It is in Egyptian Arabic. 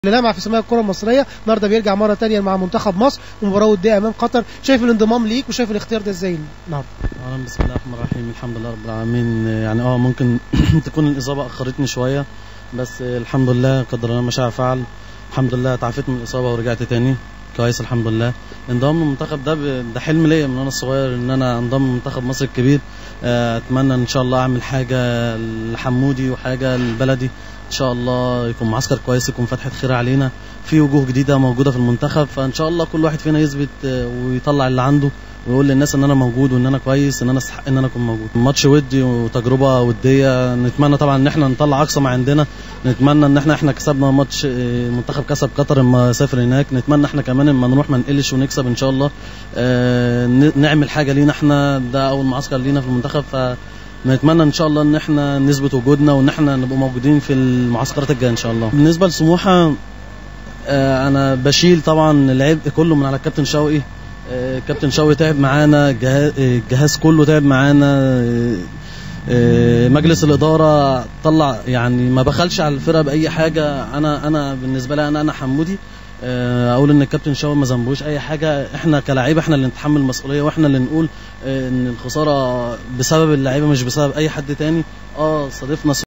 اللي لمع في سماء الكره المصريه النهارده بيرجع مره تانية مع منتخب مصر ومباراه وديه امام قطر شايف الانضمام ليك وشايف الاختيار ده ازاي النهارده اولا بسم الله الرحمن الرحيم الحمد لله رب العالمين يعني اه ممكن تكون الاصابه اخرتني شويه بس الحمد لله قدر الله ما شاء فعل الحمد لله تعافيت من الاصابه ورجعت تاني كويس الحمد لله انضمام المنتخب ده ب- ده حلم ليا من وانا صغير ان انا انضم لمنتخب مصر الكبير آه، اتمنى ان شاء الله اعمل حاجه لحمودي وحاجه لبلدي ان شاء الله يكون معسكر كويس يكون فتحه خير علينا في وجوه جديده موجوده في المنتخب فان شاء الله كل واحد فينا يثبت آه، ويطلع اللي عنده ويقول للناس ان انا موجود وان انا كويس ان انا استحق ان انا اكون موجود ماتش ودي وتجربه وديه نتمنى طبعا ان احنا نطلع اقصى ما عندنا نتمنى ان احنا احنا كسبنا ماتش آه، المنتخب كسب قطر اما سافر هناك نتمنى احنا كمان اما نروح ما نقلش ونكسب ان شاء الله آه، ن- نعمل حاجه لينا احنا ده اول معسكر لينا في المنتخب ف نتمنى ان شاء الله ان احنا نثبت وجودنا وان احنا نبقى موجودين في المعسكرات الجايه ان شاء الله بالنسبه لسموحه آه، انا بشيل طبعا العبء كله من على الكابتن شوقي آه، كابتن شوقي تعب معانا جهاز الجهاز كله تعب معانا آه، آه، مجلس الاداره طلع يعني ما بخلش على الفرقه باي حاجه انا انا بالنسبه لي انا انا حمودي آه، اقول ان الكابتن شوقي ما ذنبوش اي حاجه احنا كلاعيبه احنا اللي نتحمل المسؤوليه واحنا اللي نقول آه، ان الخساره بسبب اللعيبه مش بسبب اي حد تاني اه صادفنا